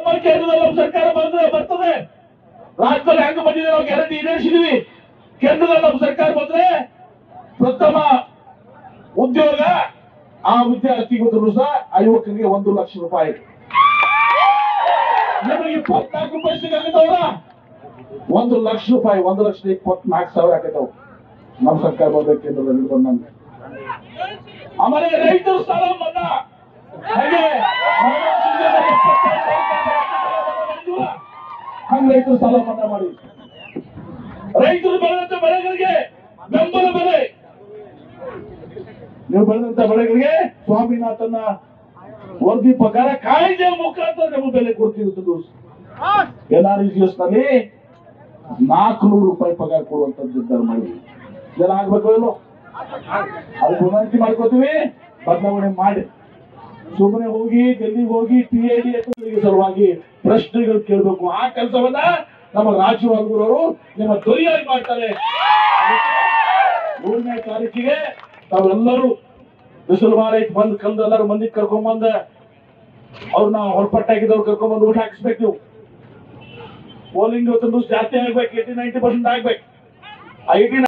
ಕೇಂದ್ರದಲ್ಲಿ ನಮ್ಮ ಸರ್ಕಾರ ಬಂದ್ರೆ ಬರ್ತದೆ ರಾಜ್ಯದಲ್ಲಿ ಹೆಂಗ್ ಬಂದಿದೆ ನಾವು ಗ್ಯಾರಂಟಿ ಈಡೇರಿಸಿದ್ವಿ ಕೇಂದ್ರದಲ್ಲಿ ನಮ್ಮ ಸರ್ಕಾರ ಬಂದ್ರೆ ಪ್ರಥಮ ಉದ್ಯೋಗ ಆ ವಿದ್ಯಾರ್ಥಿಗೂ ಸಹ ಆ ಯುವಕನಿಗೆ ಒಂದು ಲಕ್ಷ ರೂಪಾಯಿ ನಿಮಗೆ ಇಪ್ಪತ್ನಾಲ್ಕು ರೂಪಾಯಿ ಸಿಗತ್ತವ್ರ ಒಂದು ಲಕ್ಷ ರೂಪಾಯಿ ಒಂದು ಲಕ್ಷದ ಇಪ್ಪತ್ನಾಲ್ಕು ಸಾವಿರ ಆಗತ್ತವು ನಮ್ಮ ಸರ್ಕಾರ ಬರ್ಬೇಕು ಕೇಂದ್ರದಲ್ಲಿ ಬಂದಂಗೆ ಆಮೇಲೆ ರೈತರು ಸಾಲ ಮನ್ನಾ ಹಾಗೆ ಮನಮೋಹನ್ ಸಿಂಗ್ ಅವರು ಎಪ್ಪತ್ತೈದು ಸಾವಿರ ರೂಪಾಯಿ ಸಾಲ ಮನ್ನಾ ಮಾಡಿದ್ರಲ್ಲ, ಹಂಗ್ ರೈತರು ಸಾಲ ಮನ್ನಾ ಮಾಡಿ ರೈತರು ಬೆಳೆದಂತ ಬೆಳೆಗಳಿಗೆ ಬೆಂಬಲ ಬೆಲೆ ನೀವು ಬೆಳೆದಂತ ಬೆಳೆಗಳಿಗೆ ಸ್ವಾಮಿನಾಥನ ವರದಿ ಪ್ರಕಾರ ಕಾಯ್ದೆ ಮುಖಾಂತರ ನಮಗೆ ಬೆಲೆ ಕೊಡ್ತೀವಿ ಎನ್ ಆರ್ ನಲ್ಲಿ ನಾಲ್ಕು ನೂರು ರೂಪಾಯಿ ಪಗಾರ ಕೊಡುವಂತದ್ದು ನಿರ್ಧಾರ ಮಾಡಿದ್ವಿ ಇದೆಲ್ಲ ಆಗ್ಬೇಕು ಇಲ್ಲೋ ಅದಕ್ಕೆ ವಿನಂತಿ ಮಾಡ್ಕೋತೀವಿ ಬದಲಾವಣೆ ಮಾಡಿ ಸುಮ್ಮನೆ ಹೋಗಿ ಡೆಲ್ಲಿಗೆ ಹೋಗಿ ಟಿ ಐ ಡಿ ಸಲುವಾಗಿ ಪ್ರಶ್ನೆಗಳು ಕೇಳಬೇಕು ಆ ಕೆಲಸವನ್ನ ನಮ್ಮ ರಾಜ್ಯವಾಗುವರು ನಿಮ್ಮ ಧ್ವನಿಯಾಗಿ ಮಾಡ್ತಾರೆ ಮೂರನೇ ತಾರೀಕಿಗೆ ತಾವೆಲ್ಲರೂ ಬಿಸಿಲು ಮಾರೈತ್ ಬಂದ್ ಕಲ್ದು ಎಲ್ಲರೂ ಮಂದಿ ಕರ್ಕೊಂಬಂದ ಅವ್ರನ್ನ ಹೊರಪಟ್ಟಾಗಿದ್ದವ್ರು ಕರ್ಕೊಂಬಂದು ಊಟ ಹಾಕಿಸ್ಬೇಕು ನೀವು ಪೋಲಿಂಗ್ ಇವತ್ತೊಂದು ಜಾಸ್ತಿ ಆಗ್ಬೇಕು ಏಯ್ಟಿ ನೈಂಟಿ ಪರ್ಸೆಂಟ್ ಆಗ್ಬೇಕು ಐಟಿ